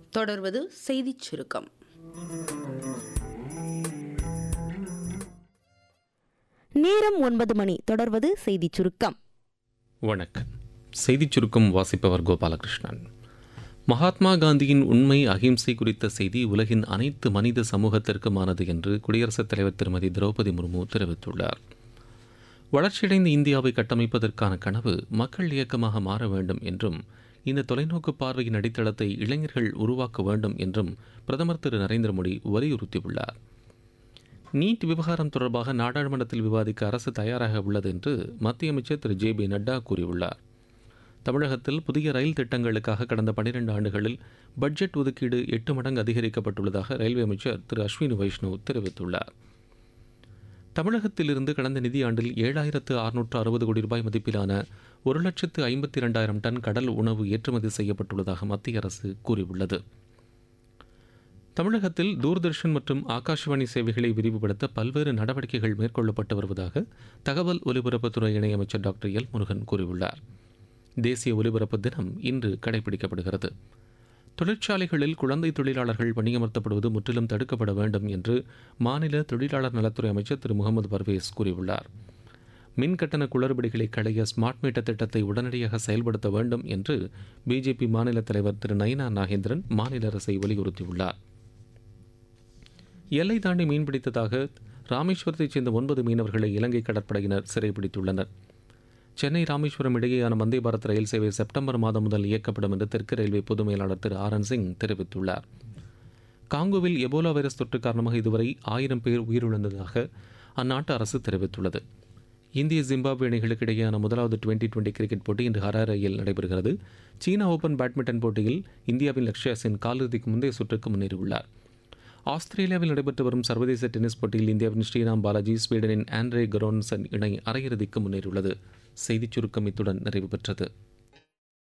தொடர்வது செய்திச் சுருக்கம் நேரம் ஒன்பது மணி தொடர்வது செய்திச் சுருக்கம் வணக்கம் செய்திச் சுருக்கம் வாசிப்பவர் கோபாலகிருஷ்ணன் மகாத்மா காந்தியின் உண்மை அகிம்சை குறித்த செய்தி உலகின் அனைத்து மனித சமூகத்திற்குமானது என்று குடியரசுத் தலைவர் திருமதி திரௌபதி முர்மு தெரிவித்துள்ளார் வளர்ச்சியடைந்த இந்தியாவை கட்டமைப்பதற்கான கனவு மக்கள் இயக்கமாக மாற வேண்டும் என்றும் இந்த தொலைநோக்கு பார்வையின் அடித்தளத்தை இளைஞர்கள் உருவாக்க வேண்டும் என்றும் பிரதமர் திரு நரேந்திர மோடி வலியுறுத்தியுள்ளார் நீட் விவகாரம் தொடர்பாக நாடாளுமன்றத்தில் விவாதிக்க அரசு தயாராக உள்ளது என்று மத்திய அமைச்சர் திரு ஜே பி நட்டா கூறியுள்ளார் தமிழகத்தில் புதிய ரயில் திட்டங்களுக்காக கடந்த பனிரெண்டு ஆண்டுகளில் பட்ஜெட் ஒதுக்கீடு எட்டு மடங்கு அதிகரிக்கப்பட்டுள்ளதாக ரயில்வே அமைச்சர் திரு அஸ்வினி வைஷ்ணவ் தெரிவித்துள்ளார் தமிழகத்திலிருந்து கடந்த நிதியாண்டில் ஏழாயிரத்து அறுநூற்று அறுபது கோடி ரூபாய் மதிப்பிலான ஒரு லட்சத்து ஐம்பத்தி இரண்டாயிரம் டன் கடல் உணவு ஏற்றுமதி செய்யப்பட்டுள்ளதாக மத்திய அரசு கூறியுள்ளது தமிழகத்தில் தூர்தர்ஷன் மற்றும் ஆகாஷவாணி சேவைகளை விரிவுபடுத்த பல்வேறு நடவடிக்கைகள் மேற்கொள்ளப்பட்டு வருவதாக தகவல் ஒலிபரப்புத்துறை இணையமைச்சர் டாக்டர் எல் முருகன் கூறியுள்ளார் தேசிய ஒலிபரப்பு தினம் இன்று கடைபிடிக்கப்படுகிறது தொழிற்சாலைகளில் குழந்தை தொழிலாளர்கள் பணியமர்த்தப்படுவது முற்றிலும் தடுக்கப்பட வேண்டும் என்று மாநில தொழிலாளர் நலத்துறை அமைச்சர் திரு முகமது பர்வேஸ் கூறியுள்ளார் மின் கட்டண குளறுபடிகளை களைய ஸ்மார்ட் மீட்டர் திட்டத்தை உடனடியாக செயல்படுத்த வேண்டும் என்று பிஜேபி மாநில தலைவர் திரு நயினா நாகேந்திரன் மாநில அரசை வலியுறுத்தியுள்ளார் எல்லை தாண்டி மீன்பிடித்ததாக ராமேஸ்வரத்தைச் சேர்ந்த ஒன்பது மீனவர்களை இலங்கை கடற்படையினர் சிறைப்பிடித்துள்ளனர் சென்னை ராமேஸ்வரம் இடையேயான வந்தே பாரத் ரயில் சேவை செப்டம்பர் மாதம் முதல் இயக்கப்படும் என்று தெற்கு ரயில்வே பொது மேலாளர் திரு ஆர் என் சிங் தெரிவித்துள்ளார் காங்கோவில் எபோலா வைரஸ் தொற்று காரணமாக இதுவரை ஆயிரம் பேர் உயிரிழந்ததாக அந்நாட்டு அரசு தெரிவித்துள்ளது இந்திய ஜிம்பாப்வே அணிகளுக்கு இடையேயான முதலாவது டுவெண்டி டுவெண்டி கிரிக்கெட் போட்டி இன்று ஹராரையில் நடைபெறுகிறது சீனா ஓபன் பேட்மிண்டன் போட்டியில் இந்தியாவின் லக்ஷ்யா சென் காலிறுதிக்கு முந்தைய சுற்றுக்கு முன்னேறியுள்ளார் ஆஸ்திரேலியாவில் நடைபெற்று வரும் சர்வதேச டென்னிஸ் போட்டியில் இந்தியாவின் ஸ்ரீராம் பாலாஜி ஸ்வீடனின் ஆண்ட்ரே கரோன்சன் இணை அரையிறுதிக்கு முன்னேறியுள்ளது செய்திச் சுருக்கம் இத்துடன் நிறைவு பெற்றது